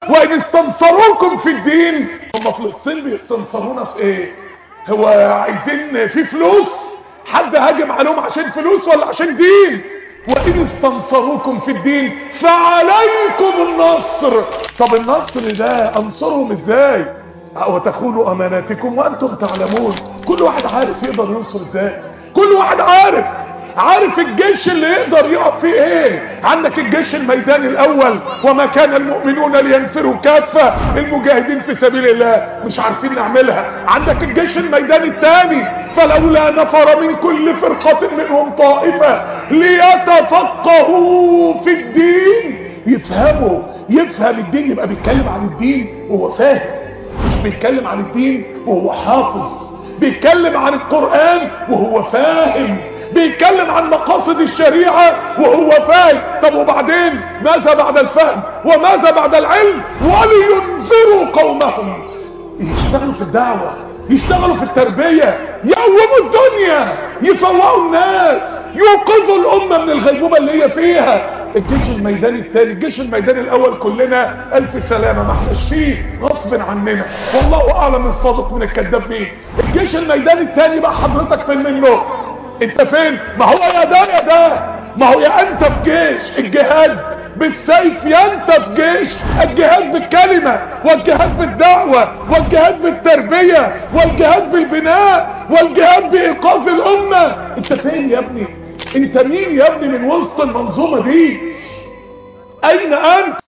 وان استنصروكم في الدين هم فلسطين بيستنصرونا في ايه هو عايزين في فلوس حد هاجم عليهم عشان فلوس ولا عشان دين وإن استنصروكم في الدين فعليكم النصر طب النصر ده انصرهم ازاي وتخونوا اماناتكم وانتم تعلمون كل واحد عارف يقدر ينصر ازاي كل واحد عارف عارف الجيش اللي يقدر يقف فيه ايه عندك الجيش الميداني الاول وما كان المؤمنون لينفروا كافة المجاهدين في سبيل الله مش عارفين نعملها عندك الجيش الميداني الثاني فلولا نفر من كل فرقة منهم طائفة ليتفقهوا في الدين يفهموا يفهم الدين يبقى بيتكلم عن الدين وهو فاهم مش بيتكلم عن الدين وهو حافظ بيتكلم عن القرآن وهو فاهم بيتكلم عن مقاصد الشريعة وهو فاهم طب وبعدين ماذا بعد الفهم وماذا بعد العلم ولينذروا قومهم يشتغلوا في الدعوة يشتغلوا في التربية يقوموا الدنيا يفوقوا الناس يوقظوا الأمة من الغيبوبة اللي هي فيها الجيش الميداني الثاني الجيش الميداني الأول كلنا ألف سلامة ما احناش فيه غصب عننا والله أعلم الصادق من الكذاب مين الجيش الميداني الثاني بقى حضرتك فين منه انت فين ما هو يا ده يا ده ما هو يا انت في جيش الجهاد بالسيف يا انت في جيش الجهاد بالكلمة والجهاد بالدعوة والجهاد بالتربية والجهاد بالبناء والجهاد بإيقاف الأمة انت فين يا ابني انت مين يا ابني من وسط المنظومة دي اين انت